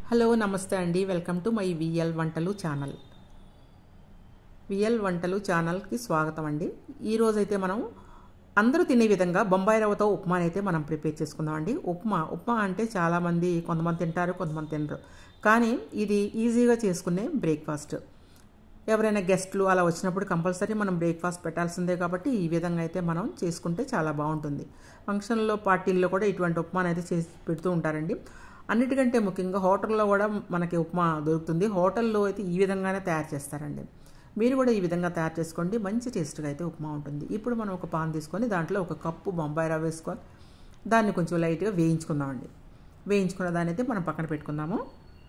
hello నమస్తే అండి welcome to my VL వంటలు ఛానల్ విఎల్ వంటలు ఛానల్కి స్వాగతం అండి ఈరోజైతే మనం అందరూ తినే విధంగా బొంబాయి రవ్వతో ఉప్మాని అయితే మనం ప్రిపేర్ చేసుకుందాం అండి ఉప్మా ఉప్మా అంటే చాలామంది కొంతమంది తింటారు కొంతమంది తినరు కానీ ఇది ఈజీగా చేసుకునే బ్రేక్ఫాస్ట్ ఎవరైనా గెస్ట్లు అలా వచ్చినప్పుడు కంపల్సరీ మనం బ్రేక్ఫాస్ట్ పెట్టాల్సిందే కాబట్టి ఈ విధంగా అయితే మనం చేసుకుంటే చాలా బాగుంటుంది ఫంక్షన్లో పార్టీల్లో కూడా ఇటువంటి ఉప్మాని అయితే చేసి పెడుతూ ఉంటారండి అన్నిటికంటే ముఖ్యంగా హోటల్లో కూడా మనకి ఉప్మా దొరుకుతుంది హోటల్లో అయితే ఈ విధంగానే తయారు చేస్తారండి మీరు కూడా ఈ విధంగా తయారు చేసుకోండి మంచి టేస్ట్గా అయితే ఉప్మా ఉంటుంది ఇప్పుడు మనం ఒక పాన్ తీసుకొని దాంట్లో ఒక కప్పు బొంబాయి రవ్వ వేసుకొని దాన్ని కొంచెం లైట్గా వేయించుకుందామండి వేయించుకున్న దాన్ని అయితే మనం పక్కన పెట్టుకుందాము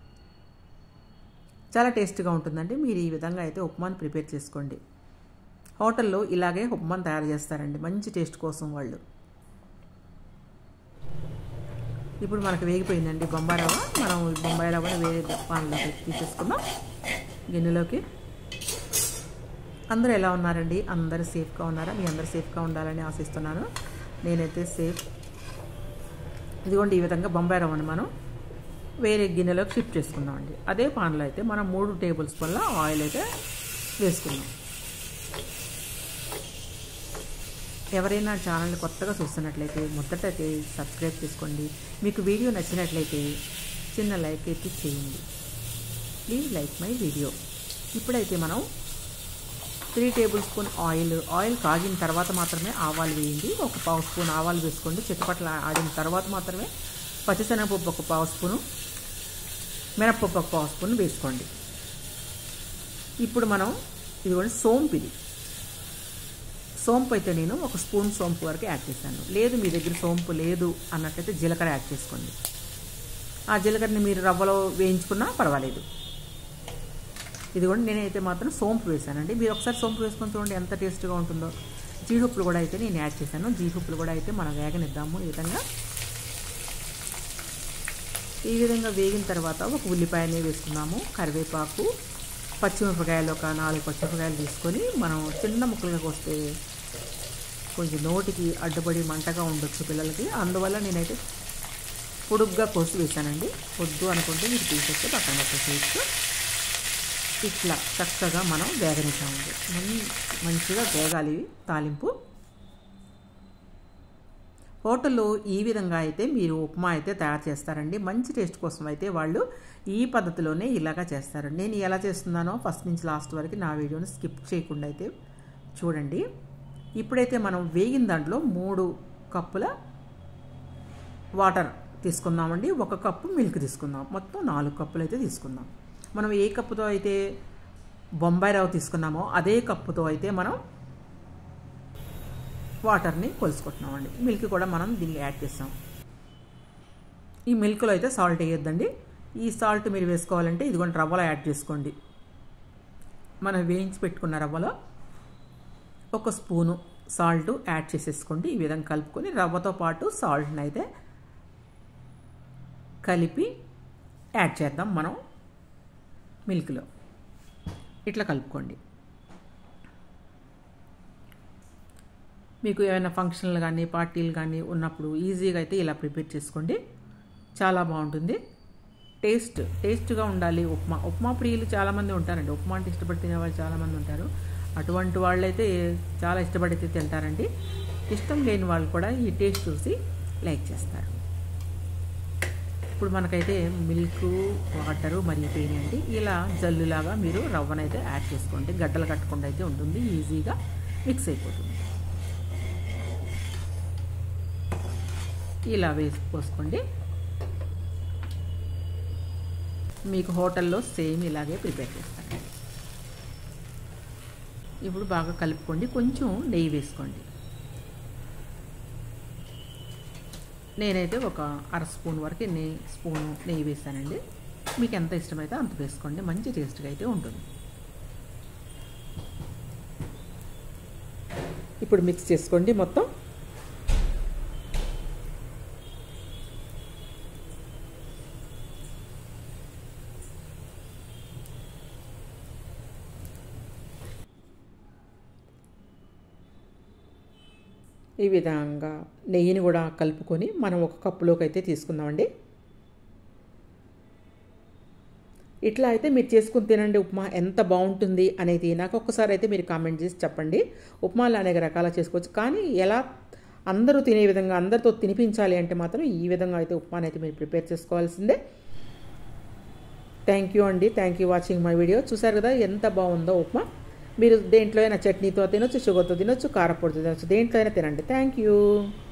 చాలా టేస్ట్గా ఉంటుందండి మీరు ఈ విధంగా అయితే ఉప్మాని ప్రిపేర్ చేసుకోండి హోటల్లో ఇలాగే ఉప్మాని తయారు చేస్తారండి మంచి టేస్ట్ కోసం వాళ్ళు ఇప్పుడు మనకు వేగిపోయిందండి బొంబాయి రవ్వ మనం బొంబాయి రవ్వని వేరే పాన్లోకి తీసేసుకుందాం గిన్నెలోకి అందరూ ఎలా ఉన్నారండి అందరూ సేఫ్గా ఉన్నారా మీ అందరు సేఫ్గా ఉండాలని ఆశిస్తున్నాను నేనైతే సేఫ్ ఇదిగోండి ఈ విధంగా బొంబాయి రవ్వని మనం వేరే గిన్నెలోకి షిఫ్ట్ చేసుకుందామండి అదే పాన్లో అయితే మనం మూడు టేబుల్ స్పూన్ల ఆయిల్ అయితే వేసుకుందాం ఎవరైనా ఛానల్ని కొత్తగా చూస్తున్నట్లయితే మొదటైతే సబ్స్క్రైబ్ చేసుకోండి మీకు వీడియో నచ్చినట్లయితే చిన్న లైక్ అయితే చేయండి ప్లీజ్ లైక్ మై వీడియో ఇప్పుడైతే మనం three tablespoon oil oil కాగిన తర్వాత మాత్రమే ఆవాలు వేయండి ఒక పావు స్పూన్ ఆవాలు వేసుకోండి చిట్టపట్ల ఆడిన తర్వాత మాత్రమే పచ్చిశనగపప్పు ఒక పావు స్పూను మినప్పప్పు ఒక పావు స్పూన్ వేసుకోండి ఇప్పుడు మనం ఇదిగోండి సోంపు ఇది సోంపు అయితే నేను ఒక స్పూన్ సోంపు వరకు యాడ్ చేశాను లేదు మీ దగ్గర సోంపు లేదు అన్నట్లయితే జీలకర్ర యాడ్ చేసుకోండి ఆ జీలకర్రని మీరు రవ్వలో వేయించుకున్నా పర్వాలేదు ఇదిగోండి నేనైతే మాత్రం సోంపు వేసానండి మీరు ఒకసారి సోంపు వేసుకొని చూడండి ఎంత టేస్ట్గా ఉంటుందో జీడిపప్పులు కూడా అయితే నేను యాడ్ చేశాను జీడిపప్పులు కూడా అయితే మనం వేగనిద్దాము ఈ విధంగా ఈ విధంగా వేగిన తర్వాత ఒక ఉల్లిపాయని వేసుకున్నాము కరివేపాకు పచ్చిమిరపకాయలు ఒక నాలుగు పచ్చిమిరపకాయలు తీసుకొని మనం చిన్న ముక్కలుగా కోస్తే కొంచెం నోటికి అడ్డుపడి మంటగా ఉండొచ్చు పిల్లలకి అందువల్ల నేనైతే పొడుగ్గా కోసి వేసానండి వద్దు అనుకుంటే మీరు తీసేస్తే పక్కన పెట్టేసేయచ్చు ఇట్లా చక్కగా మనం వేగనిచ్చామండి మంచిగా వేగాలి తాలింపు హోటల్లో ఈ విధంగా అయితే మీరు ఉప్మా అయితే తయారు చేస్తారండి మంచి టేస్ట్ కోసం అయితే వాళ్ళు ఈ పద్ధతిలోనే ఇలాగా చేస్తారు నేను ఎలా చేస్తున్నానో ఫస్ట్ నుంచి లాస్ట్ వరకు నా వీడియోని స్కిప్ చేయకుండా అయితే చూడండి ఇప్పుడైతే మనం వేగిన దాంట్లో మూడు కప్పుల వాటర్ తీసుకుందామండి ఒక కప్పు మిల్క్ తీసుకుందాం మొత్తం నాలుగు కప్పులు అయితే తీసుకుందాం మనం ఏ కప్పుతో అయితే బొంబాయి రవ్వ తీసుకున్నామో అదే కప్పుతో అయితే మనం వాటర్ని కొలుసుకుంటున్నామండి మిల్క్ కూడా మనం దీనికి యాడ్ చేస్తాం ఈ మిల్క్లో అయితే సాల్ట్ వేయొద్దండి ఈ సాల్ట్ మీరు వేసుకోవాలంటే ఇదిగోండి రవ్వలో యాడ్ చేసుకోండి మనం వేయించి పెట్టుకున్న రవ్వలో ఒక స్పూను సాల్ట్ యాడ్ చేసేసుకోండి ఈ విధంగా కలుపుకొని రవ్వతో పాటు సాల్ట్ని అయితే కలిపి యాడ్ చేద్దాం మనం మిల్క్లో ఇట్లా కలుపుకోండి మీకు ఏమైనా ఫంక్షన్లు కానీ పార్టీలు కానీ ఉన్నప్పుడు ఈజీగా అయితే ఇలా ప్రిపేర్ చేసుకోండి చాలా బాగుంటుంది టేస్ట్ టేస్ట్గా ఉండాలి ఉప్మా ఉప్మా ప్రియులు చాలామంది ఉంటారండి ఉప్మా అంటే ఇష్టపడి తినేవాళ్ళు చాలామంది ఉంటారు అటువంటి వాళ్ళైతే చాలా ఇష్టపడితే తింటారండి ఇష్టం లేని వాళ్ళు కూడా ఈ టేస్ట్ చూసి లైక్ చేస్తారు ఇప్పుడు మనకైతే మిల్క్ వాటరు మరిగిపోయినాయండి ఇలా జల్లులాగా మీరు రవ్వనైతే యాడ్ చేసుకోండి గడ్డలు కట్టకుండా అయితే ఉంటుంది ఈజీగా మిక్స్ అయిపోతుంది ఇలా వేసి పోసుకోండి మీకు హోటల్లో సేమ్ ఇలాగే ప్రిపేర్ చేస్తాను ఇప్పుడు బాగా కలుపుకోండి కొంచెం నెయ్యి వేసుకోండి నేనైతే ఒక అర స్పూన్ వరకు నెయ్యి స్పూన్ నెయ్యి వేసానండి మీకు ఎంత ఇష్టమైతే అంత వేసుకోండి మంచి టేస్ట్గా అయితే ఉంటుంది ఇప్పుడు మిక్స్ చేసుకోండి మొత్తం ఈ విధంగా నెయ్యిని కూడా కలుపుకొని మనం ఒక కప్పులోకి అయితే తీసుకుందామండి ఇట్లా అయితే మీరు చేసుకుని తినండి ఉప్మా ఎంత బాగుంటుంది అనేది నాకు ఒక్కసారి అయితే మీరు కామెంట్ చేసి చెప్పండి ఉప్మాలు అనేక రకాల చేసుకోవచ్చు కానీ ఎలా అందరూ తినే విధంగా అందరితో తినిపించాలి అంటే మాత్రం ఈ విధంగా అయితే ఉప్మాని అయితే మీరు ప్రిపేర్ చేసుకోవాల్సిందే థ్యాంక్ యూ అండి thank you watching my video చూసారు కదా ఎంత బాగుందో ఉప్మా మీరు దేంట్లో అయినా చట్నీతో తినొచ్చు షుగర్తో తినొచ్చు కారపొడితో తినొచ్చు దేంట్లో అయినా తినండి థ్యాంక్ యూ